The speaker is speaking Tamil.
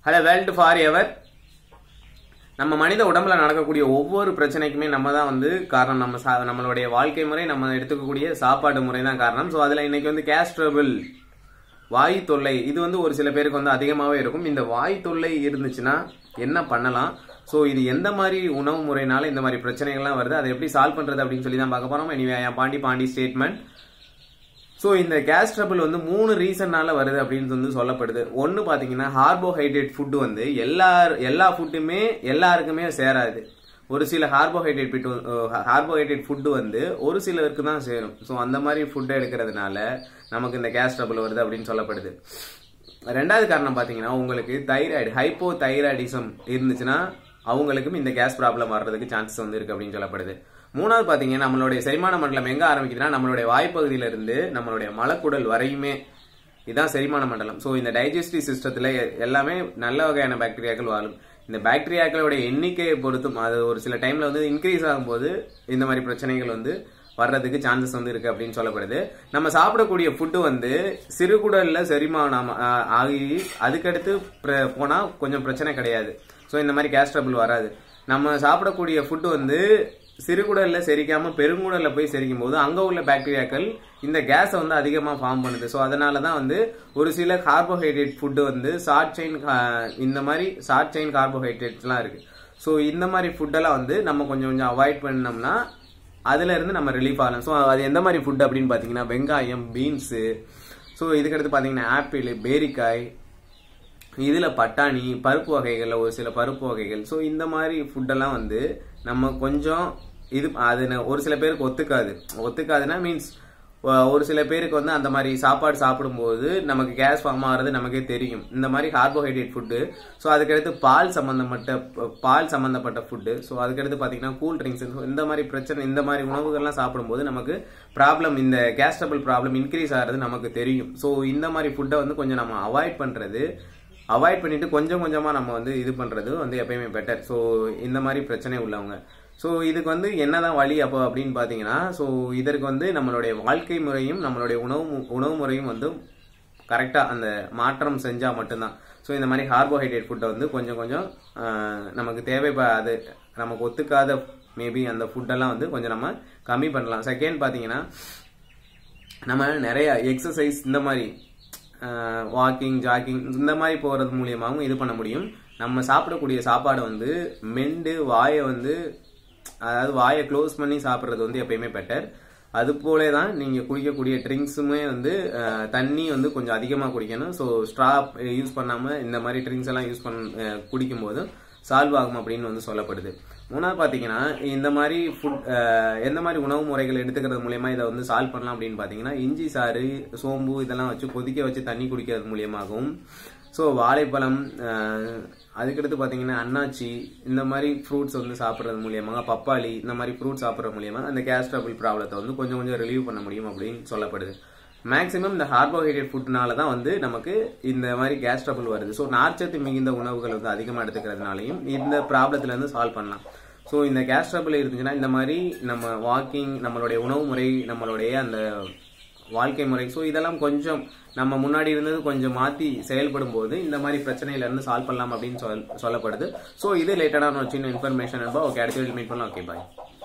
ஹலோ வேல்டு ஃபார் எவர் நம்ம மனித உடம்புல நடக்கக்கூடிய ஒவ்வொரு பிரச்சனைக்குமே நம்ம தான் வந்து காரணம் நம்ம சா- நம்மளுடைய வாழ்க்கை முறை நம்ம எடுத்துக்கக்கூடிய சாப்பாடு முறை தான் காரணம் ஸோ அதில் இன்னைக்கு வந்து கேஸ் ட்ரபிள் வாய் தொல்லை இது வந்து ஒரு சில பேருக்கு வந்து அதிகமாகவே இருக்கும் இந்த வாய் தொல்லை இருந்துச்சுன்னா என்ன பண்ணலாம் ஸோ இது எந்த மாதிரி உணவு முறைனால இந்த மாதிரி பிரச்சனைகள்லாம் வருது அதை எப்படி சால்வ் பண்ணுறது அப்படின்னு சொல்லி தான் பார்க்க போகிறோம் anyway Pandi Pandi statement so இந்த கேஸ் ட்ரபிள் வந்து மூணு ரீசன்னால வருது அப்படின்னு வந்து சொல்லப்படுது ஒன்று பார்த்தீங்கன்னா கார்போஹைட்ரேட் ஃபுட்டு வந்து எல்லா எல்லா ஃபுட்டுமே எல்லாருக்குமே சேராது ஒரு சில கார்போஹைட்ரேட் பிட்டு கார்போஹைட்ரேட் ஃபுட்டு வந்து ஒரு சிலருக்கு தான் சேரும் ஸோ அந்த மாதிரி ஃபுட்டை எடுக்கிறதுனால நமக்கு இந்த கேஸ் ட்ரபிள் வருது அப்படின்னு சொல்லப்படுது ரெண்டாவது காரணம் பார்த்தீங்கன்னா உங்களுக்கு தைராய்டு ஹைப்போ தைராய்டிசம் இருந்துச்சுன்னா அவங்களுக்கும் இந்த கேஸ் ப்ராப்ளம் வர்றதுக்கு சான்சஸ் வந்து இருக்கு அப்படின்னு சொல்லப்படுது மூணாவது பார்த்தீங்கன்னா நம்மளுடைய செரிமான மண்டலம் எங்க ஆரம்பிக்குதுன்னா நம்மளுடைய வாய்ப்பகுதியில இருந்து நம்மளுடைய மலக்குடல் வரையுமே இதுதான் செரிமான மண்டலம் ஸோ இந்த டைஜஸ்டிவ் சிஸ்டத்தில் எல்லாமே நல்ல வகையான பாக்டீரியாக்கள் வாழும் இந்த பாக்டீரியாக்களோட எண்ணிக்கையை பொறுத்தும் அது ஒரு சில டைம்ல வந்து இன்க்ரீஸ் ஆகும்போது இந்த மாதிரி பிரச்சனைகள் வந்து வர்றதுக்கு சான்சஸ் வந்து இருக்கு அப்படின்னு சொல்லப்படுது நம்ம சாப்பிடக்கூடிய ஃபுட்டு வந்து சிறுகுடல்ல செரிமானம் ஆ- ஆகி அதுக்கடுத்து பிர- போனா கொஞ்சம் பிரச்சனை கிடையாது ஸோ இந்த மாதிரி கேஸ் ட்ரபிள் வராது நம்ம சாப்பிடக்கூடிய ஃபுட்டு வந்து சிறுகுடல்ல செரிக்காம பெருங்குடல்ல போய் செரிக்கும் போது அங்க உள்ள பாக்டீரியாக்கள் இந்த கேஸை வந்து அதிகமா ஃபார்ம் பண்ணுது ஸோ அதனால தான் வந்து ஒரு சில கார்போஹைட்ரேட் ஃபுட்டு வந்து ஷார்ட் செயின் இந்த மாதிரி ஷார்ட் செயின் கார்போஹைட்ரேட்ஸ்லாம் இருக்கு ஸோ இந்த மாதிரி ஃபுட்டெல்லாம் வந்து நம்ம கொஞ்சம் கொஞ்சம் அவாய்ட் பண்ணோம்னா அதுல இருந்து நம்ம ரிலீஃப் ஆகலாம் ஸோ அது எந்த மாதிரி ஃபுட் அப்படின்னு பார்த்தீங்கன்னா வெங்காயம் பீன்ஸு ஸோ இதுக்கடுத்து பார்த்தீங்கன்னா ஆப்பிள் பேரிக்காய் இதில் பட்டாணி பருப்பு வகைகளில் ஒரு சில பருப்பு வகைகள் ஸோ இந்த மாதிரி ஃபுட்டெல்லாம் வந்து நம்ம கொஞ்சம் இது அது ந- ஒரு சில பேருக்கு ஒத்துக்காது ஒத்துக்காதுன்னா மீன்ஸ் ஒரு சில பேருக்கு வந்து அந்த மாதிரி சாப்பாடு சாப்பிடும்போது நமக்கு கேஸ் ஃபார்ம் ஆகிறது நமக்கே தெரியும் இந்த மாதிரி கார்போஹைட்ரேட் ஃபுட்டு ஸோ அதுக்கடுத்து பால் சம்மந்தப்பட்ட பால் சம்மந்தப்பட்ட ஃபுட்டு ஸோ அதுக்கடுத்து பார்த்தீங்கன்னா கூல் ட்ரிங்க்ஸ் இந்த மாதிரி பிரச்சனை இந்த மாதிரி உணவுகள்லாம் சாப்பிடும்போது நமக்கு ப்ராப்ளம் இந்த கேஸ் ட்ரபிள் ப்ராப்ளம் இன்க்ரீஸ் ஆகிறது நமக்கு தெரியும் ஸோ இந்த மாதிரி ஃபுட்டை வந்து கொஞ்சம் நம்ம அவாய்ட் பண்ணுறது அவாய்ட் பண்ணிட்டு கொஞ்சம் கொஞ்சமா நம்ம வந்து இது பண்றது வந்து எப்பயுமே பெட்டர் ஸோ இந்த மாதிரி பிரச்சனை உள்ளவங்க ஸோ இதுக்கு வந்து என்னதான் வழி அப்போ அப்படின்னு பார்த்தீங்கன்னா ஸோ இதற்கு வந்து நம்மளுடைய வாழ்க்கை முறையும் நம்மளுடைய உணவு மு- உணவு முறையும் வந்து கரெக்டாக அந்த மாற்றம் செஞ்சால் மட்டும்தான் ஸோ இந்த மாதிரி கார்போஹைட்ரேட் ஃபுட்டை வந்து கொஞ்சம் கொஞ்சம் ஆஹ், நமக்கு தேவைப்படாது நமக்கு ஒத்துக்காத மேபி அந்த ஃபுட்டெல்லாம் வந்து கொஞ்சம் நம்ம கம்மி பண்ணலாம் செகண்ட் பார்த்தீங்கன்னா நம்ம நிறைய எக்ஸசைஸ் இந்த மாதிரி வாக்கிங் ஜாக்கிங் இந்த மாதிரி போகிறது மூலியமாகவும் இது பண்ண முடியும் நம்ம சாப்பிடக்கூடிய சாப்பாடை வந்து மெண்டு வாயை வந்து அதாவது வாயை க்ளோஸ் பண்ணி சாப்பிட்றது வந்து எப்பயுமே பெட்டர் அது போல தான் நீங்கள் குடிக்கக்கூடிய ட்ரிங்க்ஸுமே வந்து அஹ், தண்ணி வந்து கொஞ்சம் அதிகமாக குடிக்கணும் ஸோ ஸ்ட்ரா யூஸ் பண்ணாமல் இந்த மாதிரி ட்ரிங்க்ஸ் எல்லாம் யூஸ் பண்ண அஹ், குடிக்கும்போது சால்வ் ஆகும் அப்படின்னு வந்து சொல்லப்படுது மூணாவது பார்த்தீங்கன்னா இந்த மாதிரி ஃபுட் எந்த மாதிரி உணவு முறைகள் எடுத்துக்கிறது மூலயமா இதை வந்து சால்வ் பண்ணலாம் அப்படின்னு பார்த்தீங்கன்னா இஞ்சி சாறு சோம்பு இதெல்லாம் வச்சு கொதிக்க வச்சு தண்ணி குடிக்கிறது மூலியமாகவும் ஸோ வாழைப்பழம் அஹ், அதுக்கடுத்து பார்த்தீங்கன்னா அன்னாச்சி இந்த மாதிரி ஃப்ரூட்ஸ் வந்து சாப்பிட்றது மூலியமாக பப்பாளி இந்த மாதிரி ஃப்ரூட்ஸ் சாப்பிட்றது மூலியமாக அந்த கேஸ் ட்ரபிள் ப்ராப்ளத்தை வந்து கொஞ்சம் கொஞ்சம் ரிலீவ் பண்ண முடியும் அப்படின்னு சொல்லப்படுது மேக்ஸிமம் இந்த கார்போஹைட்ரேட் ஃபுட்னால தான் வந்து நமக்கு இந்த மாதிரி கேஸ் ட்ரபிள் வருது ஸோ நார்ச்சத்து மிகுந்த உணவுகள் வந்து அதிகமாக எடுத்துக்கிறதுனாலையும் இந்த ப்ராப்ளத்துல இருந்து சால்வ் பண்ணலாம் ஸோ இந்த கேஸ் ட்ரபிள் இருந்துச்சுன்னா இந்த மாதிரி நம்ம வாக்கிங் நம்மளுடைய உணவு முறை நம்மளுடைய அந்த வாழ்க்கை முறை ஸோ இதெல்லாம் கொஞ்சம் நம்ம முன்னாடி இருந்தது கொஞ்சம் மாற்றி செயல்படும் போது இந்த மாதிரி பிரச்சனையில இருந்து சால்வ் பண்ணலாம் அப்படின்னு சொல் சொல்லப்படுது ஸோ இது ரிலேட்டடான ஒரு சின்ன இன்ஃபர்மேஷன் ஓகே அடுத்த மீட் பண்ணலாம் ஓகே பாய்